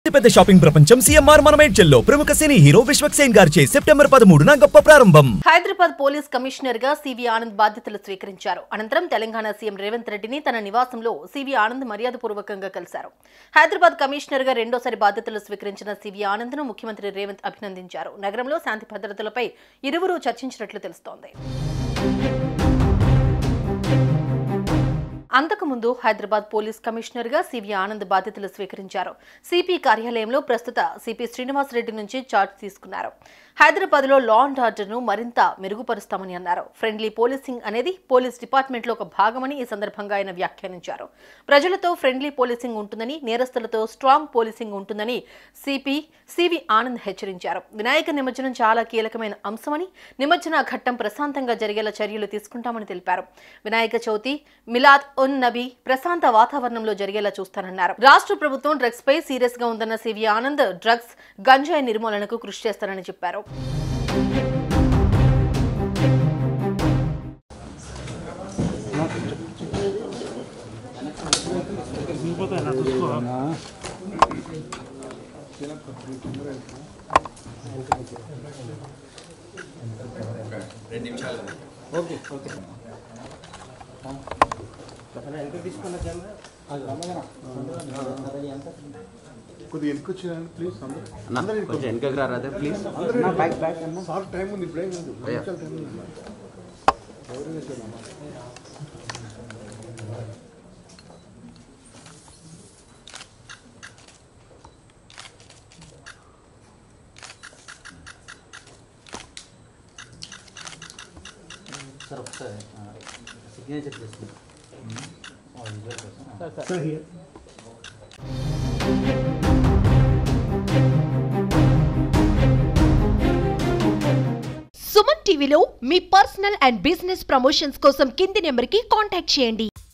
పెద్ద షాపింగ్ ప్రపంచం సిఎంఆర్ మన మేడ్చల్లో ప్రముఖ సినీ హీరో విశ్వక్ సేన్ గారిచే సెప్టెంబర్ పదమూడున గొప్ప ప్రారంభం హైదరాబాద్ పోలీస్ కమిషనర్ గా సివి ఆనంద్ బాధ్యతలు స్వీకరించారు అనంతరం తెలంగాణ సీఎం రేవంత్ రెడ్డిని తన నివాసంలో సివి ఆనంద్ మర్యాదపూర్వకంగా కలిశారు హైదరాబాద్ కమిషనర్ గా రెండోసారి బాధ్యతలు స్వీకరించిన సివి ఆనంద్ ను ముఖ్యమంత్రి రేవంత్ అభినందించారు నగరంలో శాంతి భద్రతలపై ఇరువురు చర్చించినట్లు తెలుస్తోంది అంతకుముందు హైదరాబాద్ పోలీస్ కమిషనర్ గా సివి ఆనంద్ బాధ్యతలు స్వీకరించారు సిపి కార్యాలయంలో ప్రస్తుత సిపి శ్రీనివాస్ రెడ్డి నుంచి చార్జ్ తీసుకున్నారు హైదరాబాద్ లో లా అండ్ ఆర్డర్ ను మరింత మెరుగుపరుస్తామని అన్నారు ఫ్రెండ్లీ పోలీసింగ్ అనేది పోలీస్ డిపార్ట్మెంట్ లో ఒక భాగమని ఈ సందర్భంగా ఆయన వ్యాఖ్యానించారు ప్రజలతో ఫ్రెండ్లీ పోలీసింగ్ ఉంటుందని నేరస్తులతో స్ట్రాంగ్ పోలీసింగ్ ఉంటుందని సిపి సివి ఆనంద్ హెచ్చరించారు వినాయక నిమజ్జనం చాలా కీలకమైన అంశమని నిమజ్జన ఘట్టం ప్రశాంతంగా జరిగేలా చర్యలు తీసుకుంటామని తెలిపారు వినాయక చవితి మిలాద్ ఉన్ నబీ ప్రశాంత వాతావరణంలో జరిగేలా చూస్తానన్నారు రాష్ట్ర ప్రభుత్వం డ్రగ్స్ పై సీరియస్ గా ఉందన్న సివి ఆనంద్ డ్రగ్స్ గంజాయి నిర్మూలనకు కృషి చేస్తారని చెప్పారు కొద్దిగా వెనక్కి వచ్చినాను ప్లీజ్ అందరూ అన్న కొంచెం వెనకకి రారా ప్లీజ్ సార్ టైం ఉంది ఇప్పుడే ఉంది పది నిమిషాలు టైం ఉంది ఎవరైనా సరే అమ్మా. సార్ ఒకసారి సిగ్నేచర్ చేస్తుంది సుమన్ టీవీలో మీ పర్సనల్ అండ్ బిజినెస్ ప్రమోషన్స్ కోసం కింది నెంబర్కి కాంటాక్ట్ చేయండి